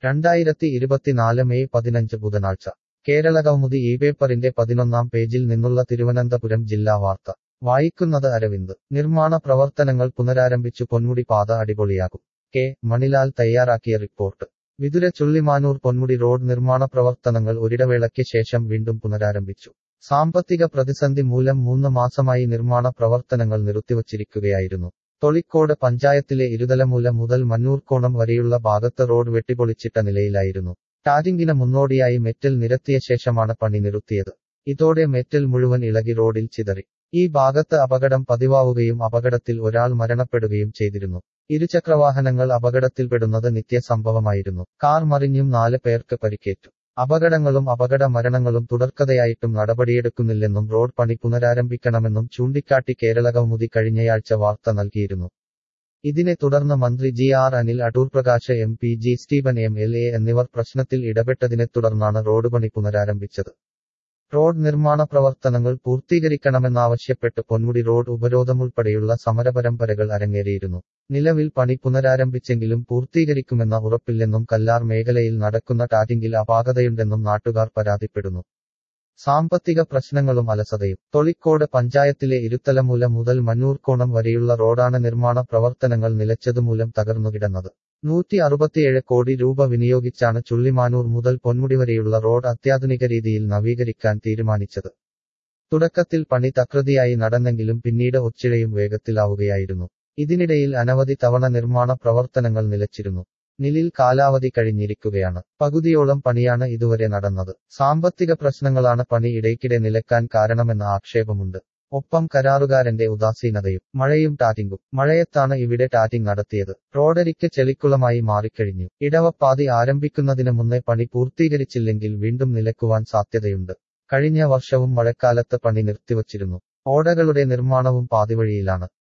രണ്ടായിരത്തി ഇരുപത്തിനാല് മെയ് പതിനഞ്ച് ബുധനാഴ്ച കേരള കൗമുദി ഈ പേപ്പറിന്റെ പതിനൊന്നാം പേജിൽ നിന്നുള്ള തിരുവനന്തപുരം ജില്ലാ വാർത്ത വായിക്കുന്നത് അരവിന്ദ് നിർമ്മാണ പ്രവർത്തനങ്ങൾ പുനരാരംഭിച്ചു പൊന്മുടി പാത അടിപൊളിയാകും കെ മണിലാൽ തയ്യാറാക്കിയ റിപ്പോർട്ട് വിതുര ചുള്ളിമാനൂർ പൊന്മുടി റോഡ് നിർമ്മാണ പ്രവർത്തനങ്ങൾ ഒരിടവേളയ്ക്ക് ശേഷം വീണ്ടും പുനരാരംഭിച്ചു സാമ്പത്തിക പ്രതിസന്ധി മൂലം മൂന്ന് മാസമായി നിർമ്മാണ പ്രവർത്തനങ്ങൾ നിർത്തിവച്ചിരിക്കുകയായിരുന്നു തൊളിക്കോട് പഞ്ചായത്തിലെ ഇരുതലമൂല മുതൽ മന്നൂർക്കോണം വരെയുള്ള ഭാഗത്ത് റോഡ് വെട്ടിപ്പൊളിച്ചിട്ട നിലയിലായിരുന്നു ടാരിങ്ങിന് മുന്നോടിയായി മെറ്റൽ നിരത്തിയ ശേഷമാണ് പണി നിർത്തിയത് ഇതോടെ മെറ്റൽ മുഴുവൻ ഇളകി റോഡിൽ ചിതറി ഈ ഭാഗത്ത് അപകടം പതിവാവുകയും അപകടത്തിൽ ഒരാൾ മരണപ്പെടുകയും ചെയ്തിരുന്നു ഇരുചക്രവാഹനങ്ങൾ അപകടത്തിൽപ്പെടുന്നത് നിത്യസംഭവമായിരുന്നു കാർ മറിഞ്ഞും നാല് പേർക്ക് പരിക്കേറ്റു അപകടങ്ങളും അപകട മരണങ്ങളും തുടർക്കഥയായിട്ടും നടപടിയെടുക്കുന്നില്ലെന്നും റോഡ് പണി പുനരാരംഭിക്കണമെന്നും ചൂണ്ടിക്കാട്ടി കേരള കൗമുദി കഴിഞ്ഞയാഴ്ച വാർത്ത നൽകിയിരുന്നു ഇതിനെ തുടർന്ന് മന്ത്രി G R Anil Adoor Prakash M P G Stephen M L A എന്നിവർ പ്രശ്നത്തിൽ ഇടപെട്ടതിനെ തുടർന്നാണ് റോഡ് പണി പുനരാരംഭിച്ചത് റോഡ് നിർമ്മാണ പ്രവർത്തനങ്ങൾ പൂർത്തീകരിക്കണമെന്നാവശ്യപ്പെട്ട് പൊന്മുടി റോഡ് ഉപരോധമുൾപ്പെടെയുള്ള സമരപരമ്പരകൾ അരങ്ങേറിയിരുന്നു നിലവിൽ പണി പുനരാരംഭിച്ചെങ്കിലും പൂർത്തീകരിക്കുമെന്ന ഉറപ്പില്ലെന്നും കല്ലാർ മേഖലയിൽ നടക്കുന്ന ടാറ്റിംഗിൽ അപാകതയുണ്ടെന്നും നാട്ടുകാർ പരാതിപ്പെടുന്നു സാമ്പത്തിക പ്രശ്നങ്ങളും അലസതയും തൊളിക്കോട് പഞ്ചായത്തിലെ ഇരുത്തലമൂല മുതൽ മന്നൂർക്കോണം വരെയുള്ള റോഡാണ് നിർമ്മാണ പ്രവർത്തനങ്ങൾ നിലച്ചതുമൂലം തകർന്നുകിടന്നത് നൂറ്റി അറുപത്തിയേഴ് കോടി രൂപ വിനിയോഗിച്ചാണ് ചുള്ളിമാനൂർ മുതൽ പൊന്മുടി വരെയുള്ള റോഡ് അത്യാധുനിക രീതിയിൽ നവീകരിക്കാൻ തീരുമാനിച്ചത് തുടക്കത്തിൽ പണി തകൃതിയായി നടന്നെങ്കിലും പിന്നീട് ഒച്ചിഴയും വേഗത്തിലാവുകയായിരുന്നു ഇതിനിടയിൽ അനവധി തവണ നിർമ്മാണ പ്രവർത്തനങ്ങൾ നിലച്ചിരുന്നു നിലിൽ കാലാവധി കഴിഞ്ഞിരിക്കുകയാണ് പകുതിയോളം പണിയാണ് ഇതുവരെ നടന്നത് സാമ്പത്തിക പ്രശ്നങ്ങളാണ് പണി ഇടയ്ക്കിടെ നിലക്കാൻ കാരണമെന്ന ആക്ഷേപമുണ്ട് ഒപ്പം കരാറുകാരന്റെ ഉദാസീനതയും മഴയും ടാറ്റിംഗും മഴയത്താണ് ഇവിടെ ടാറ്റിംഗ് നടത്തിയത് റോഡരിക്ക് ചെളിക്കുളമായി മാറിക്കഴിഞ്ഞു ഇടവപ്പാതി ആരംഭിക്കുന്നതിന് മുന്നേ പണി പൂർത്തീകരിച്ചില്ലെങ്കിൽ വീണ്ടും നിലക്കുവാൻ സാധ്യതയുണ്ട് കഴിഞ്ഞ വർഷവും മഴക്കാലത്ത് പണി നിർത്തിവച്ചിരുന്നു ഓടകളുടെ നിർമ്മാണവും പാതിവഴിയിലാണ്